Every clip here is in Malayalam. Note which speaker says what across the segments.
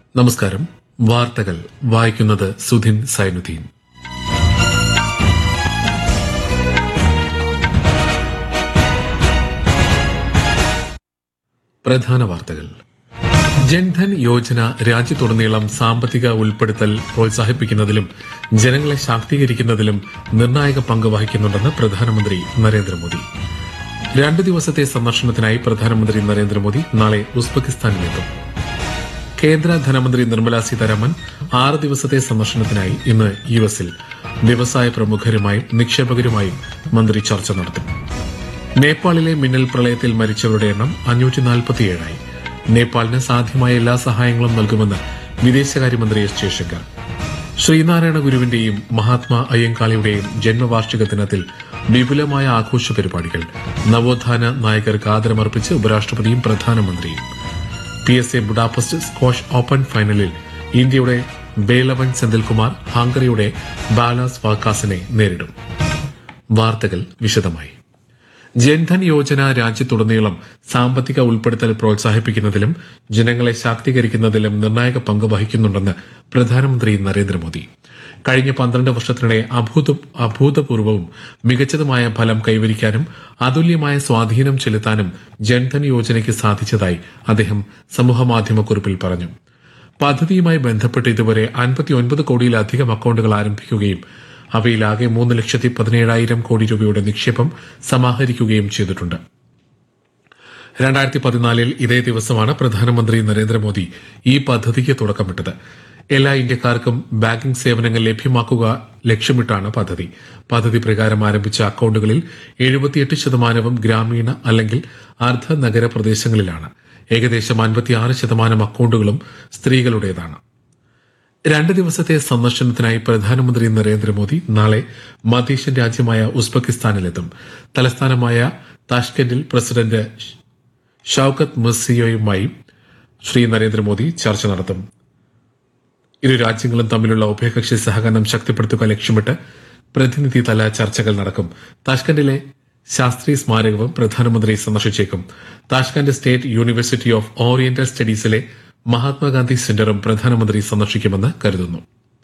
Speaker 1: നമസ്കാരം വാർത്തകൾ വായിക്കുന്നത് സുധിൻ സൈനുദ്ദീൻ പ്രധാന വാർത്തകൾ ജൻധൻ യോജന രാജ്യത്തുടനീളം സാമ്പത്തിക ഉൾപ്പെടുത്തൽ പ്രോത്സാഹിപ്പിക്കുന്നതിലും ജനങ്ങളെ ശാക്തീകരിക്കുന്നതിലും നിർണായക പങ്ക് വഹിക്കുന്നുണ്ടെന്ന് പ്രധാനമന്ത്രി നരേന്ദ്രമോദി രണ്ട് ദിവസത്തെ സന്ദർശനത്തിനായി പ്രധാനമന്ത്രി നരേന്ദ്രമോദി നാളെ ഉസ്ബെക്കിസ്ഥാനിലെത്തും കേന്ദ്ര ധനമന്ത്രി നിർമ്മല സീതാരാമൻ ആറ് ദിവസത്തെ സന്ദർശനത്തിനായി ഇന്ന് യു എസിൽ വ്യവസായ പ്രമുഖരുമായും നിക്ഷേപകരുമായും മന്ത്രി ചർച്ച നടത്തും നേപ്പാളിലെ മിന്നൽ പ്രളയത്തിൽ മരിച്ചവരുടെ എണ്ണം അഞ്ഞൂറ്റി നാൽപ്പത്തിയേഴായി നേപ്പാളിന് സാധ്യമായ എല്ലാ സഹായങ്ങളും നൽകുമെന്ന് വിദേശകാര്യമന്ത്രി എസ് ജയശങ്കർ ശ്രീനാരായണ ഗുരുവിന്റെയും മഹാത്മാ അയ്യങ്കാളിയുടെയും ജന്മവാർഷിക ദിനത്തിൽ വിപുലമായ ആഘോഷ പരിപാടികൾ നവോത്ഥാന നായകർക്ക് ആദരമർപ്പിച്ച് ഉപരാഷ്ട്രപതിയും പ്രധാനമന്ത്രിയും P S A Budapest squash open ഫൈനലിൽ ഇന്ത്യയുടെ ബേലവൻ സെന്തിൽകുമാർ ഹംഗറിയുടെ ബാലാസ് വാക്കാസിനെ നേരിടും വാർത്തകൾ വിശദമായി ജൻധൻ യോജന രാജ്യത്തുടനീളം സാമ്പത്തിക ഉൾപ്പെടുത്തൽ പ്രോത്സാഹിപ്പിക്കുന്നതിലും ജനങ്ങളെ ശാക്തീകരിക്കുന്നതിലും നിർണായക പങ്ക് വഹിക്കുന്നുണ്ടെന്ന് പ്രധാനമന്ത്രി നരേന്ദ്രമോദി കഴിഞ്ഞ പന്ത്രണ്ട് വർഷത്തിനിടെ അഭൂത അഭൂതപൂർവവും മികച്ചതുമായ ഫലം കൈവരിക്കാനും അതുല്യമായ സ്വാധീനം ചെലുത്താനും ജൻധൻ യോജനയ്ക്ക് സാധിച്ചതായി അദ്ദേഹം സമൂഹമാധ്യമക്കുറിപ്പിൽ പറഞ്ഞു പദ്ധതിയുമായി ബന്ധപ്പെട്ട് ഇതുവരെ അൻപത്തിയൊൻപത് കോടിയിലധികം അക്കൌണ്ടുകൾ ആരംഭിക്കുകയും അവയിലാകെ മൂന്ന് ലക്ഷത്തി പതിനേഴായിരം കോടി രൂപയുടെ നിക്ഷേപം സമാഹരിക്കുകയും ചെയ്തിട്ടുണ്ട് രണ്ടായിരത്തി പതിനാലിൽ ഇതേ ദിവസമാണ് പ്രധാനമന്ത്രി നരേന്ദ്രമോദി ഈ പദ്ധതിക്ക് തുടക്കമിട്ടത് എല്ലാ ഇന്ത്യക്കാർക്കും ബാങ്കിംഗ് സേവനങ്ങൾ ലഭ്യമാക്കുക ലക്ഷ്യമിട്ടാണ് പദ്ധതി പദ്ധതി പ്രകാരം ആരംഭിച്ച അക്കൌണ്ടുകളിൽ എഴുപത്തിയെട്ട് ശതമാനവും ഗ്രാമീണ അല്ലെങ്കിൽ അർദ്ധ നഗര പ്രദേശങ്ങളിലാണ് ഏകദേശം അൻപത്തിയാറ് ശതമാനം അക്കൌണ്ടുകളും സ്ത്രീകളുടേതാണ് രണ്ട് ദിവസത്തെ സന്ദർശനത്തിനായി പ്രധാനമന്ത്രി നരേന്ദ്രമോദി നാളെ മധ്യേഷ്യൻ രാജ്യമായ ഉസ്ബെക്കിസ്ഥാനിലെത്തും തലസ്ഥാനമായ താഷ്കന്റിൽ പ്രസിഡന്റ് ഷൌക്കത്ത് മിർസിയോയുമായി ശ്രീ നരേന്ദ്രമോദി ചർച്ച നടത്തും ഇരു രാജ്യങ്ങളും തമ്മിലുള്ള ഉഭയകക്ഷി സഹകരണം ശക്തിപ്പെടുത്തുക ലക്ഷ്യമിട്ട് പ്രതിനിധിതല ചർച്ചകൾ നടക്കും താഷ്കന്റിലെ ശാസ്ത്രി സ്മാരകവും പ്രധാനമന്ത്രി സന്ദർശിച്ചേക്കും Tashkent state university of oriental സ്റ്റഡീസിലെ മഹാത്മാഗാന്ധി സെന്ററും പ്രധാനമന്ത്രി സന്ദർശിക്കുമെന്ന് കരുതുന്നു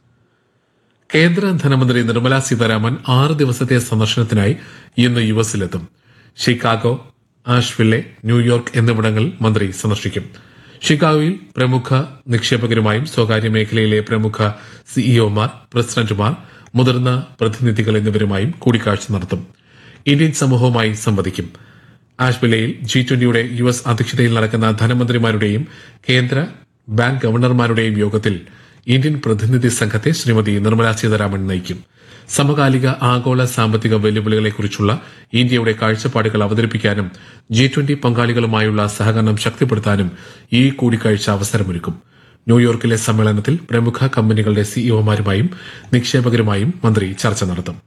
Speaker 1: കേന്ദ്ര ധനമന്ത്രി നിർമ്മല സീതാരാമൻ ആറ് ദിവസത്തെ സന്ദർശനത്തിനായി ഇന്ന് യു എസിലെത്തും ഷിക്കാഗോ ആഷ്വില്ലെ ന്യൂയോർക്ക് എന്നിവിടങ്ങളിൽ മന്ത്രി സന്ദർശിക്കും ഷിക്കാഗോയിൽ പ്രമുഖ നിക്ഷേപകരുമായും സ്വകാര്യ മേഖലയിലെ പ്രമുഖ സിഇഒമാർ പ്രസിഡന്റുമാർ മുതിർന്ന പ്രതിനിധികൾ എന്നിവരുമായും കൂടിക്കാഴ്ച നടത്തും ഇന്ത്യൻ സമൂഹവുമായി സംവദിക്കും ആഷ്വില്ലയിൽ ജി ട്വന്റിയുടെ യു എസ് അധ്യക്ഷതയിൽ നടക്കുന്ന ധനമന്ത്രിമാരുടെയും കേന്ദ്ര ബാങ്ക് ഗവർണർമാരുടെയും യോഗത്തിൽ ഇന്ത്യൻ പ്രതിനിധി സംഘത്തെ ശ്രീമതി നിർമ്മലാ സീതാരാമൻ നയിക്കും സമകാലിക ആഗോള സാമ്പത്തിക വെല്ലുവിളികളെക്കുറിച്ചുള്ള ഇന്ത്യയുടെ കാഴ്ചപ്പാടുകൾ അവതരിപ്പിക്കാനും ജി ട്വന്റി പങ്കാളികളുമായുള്ള സഹകരണം ശക്തിപ്പെടുത്താനും ഈ കൂടിക്കാഴ്ച അവസരമൊരുക്കും ന്യൂയോർക്കിലെ സമ്മേളനത്തിൽ പ്രമുഖ കമ്പനികളുടെ സിഇഒമാരുമായും നിക്ഷേപകരുമായും മന്ത്രി ചർച്ച നടത്തും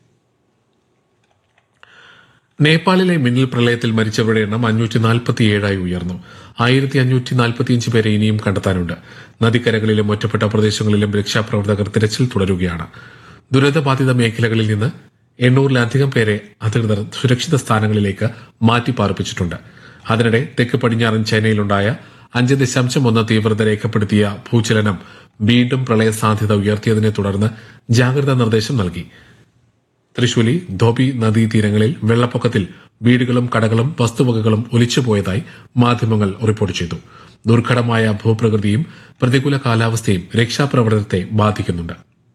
Speaker 1: നേപ്പാളിലെ മിന്നൽ പ്രളയത്തിൽ മരിച്ചവരുടെ എണ്ണം അഞ്ഞൂറ്റി നാൽപ്പത്തിയേഴായി ഉയർന്നു ആയിരത്തി അഞ്ഞൂറ്റി നാൽപ്പത്തിയഞ്ച് പേരെ ഇനിയും കണ്ടെത്താനുണ്ട് നദിക്കരകളിലും ഒറ്റപ്പെട്ട പ്രദേശങ്ങളിലും രക്ഷാപ്രവർത്തകർ തിരച്ചിൽ തുടരുകയാണ് ദുരിതബാധിത മേഖലകളിൽ നിന്ന് എണ്ണൂറിലധികം പേരെ അധികൃതർ സുരക്ഷിത സ്ഥാനങ്ങളിലേക്ക് മാറ്റിപ്പാർപ്പിച്ചിട്ടുണ്ട് അതിനിടെ തെക്ക് പടിഞ്ഞാറൻ ചൈനയിലുണ്ടായ അഞ്ച് ദശാംശം ഒന്ന് തീവ്രത രേഖപ്പെടുത്തിയ ഭൂചലനം വീണ്ടും പ്രളയ സാധ്യത ഉയർത്തിയതിനെ തുടർന്ന് ജാഗ്രതാ നിർദ്ദേശം നൽകി തൃശൂലി ധോബി നദീതീരങ്ങളിൽ വെള്ളപ്പൊക്കത്തിൽ വീടുകളും കടകളും വസ്തുവകകളും ഒലിച്ചുപോയതായി മാധ്യമങ്ങൾ റിപ്പോർട്ട് ചെയ്തു ദുർഘടമായ ഭൂപ്രകൃതിയും പ്രതികൂല കാലാവസ്ഥയും രക്ഷാപ്രവർത്തനത്തെ ബാധിക്കുന്നുണ്ട്